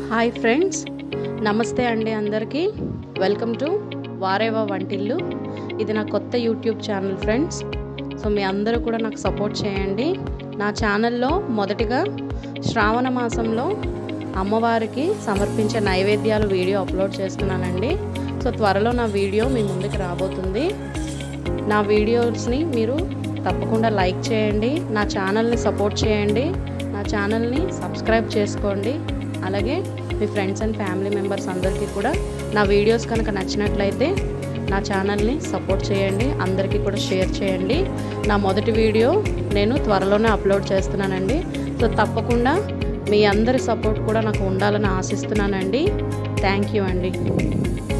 hi friends నమస్తే అండి అందరికీ వెల్కమ్ టు వారేవా వంటిల్లు ఇది నా కొత్త యూట్యూబ్ ఛానల్ ఫ్రెండ్స్ సో మీ అందరూ కూడా నాకు సపోర్ట్ చేయండి నా ఛానల్లో మొదటిగా శ్రావణ మాసంలో అమ్మవారికి సమర్పించే నైవేద్యాలు వీడియో అప్లోడ్ చేస్తున్నానండి సో త్వరలో నా వీడియో మీ ముందుకు రాబోతుంది నా వీడియోస్ని మీరు తప్పకుండా లైక్ చేయండి నా ఛానల్ని సపోర్ట్ చేయండి నా ఛానల్ని సబ్స్క్రైబ్ చేసుకోండి అలాగే మీ ఫ్రెండ్స్ అండ్ ఫ్యామిలీ మెంబర్స్ అందరికీ కూడా నా వీడియోస్ కనుక నచ్చినట్లయితే నా ఛానల్ని సపోర్ట్ చేయండి అందరికీ కూడా షేర్ చేయండి నా మొదటి వీడియో నేను త్వరలోనే అప్లోడ్ చేస్తున్నానండి సో తప్పకుండా మీ అందరి సపోర్ట్ కూడా నాకు ఉండాలని ఆశిస్తున్నానండి థ్యాంక్ యూ అండి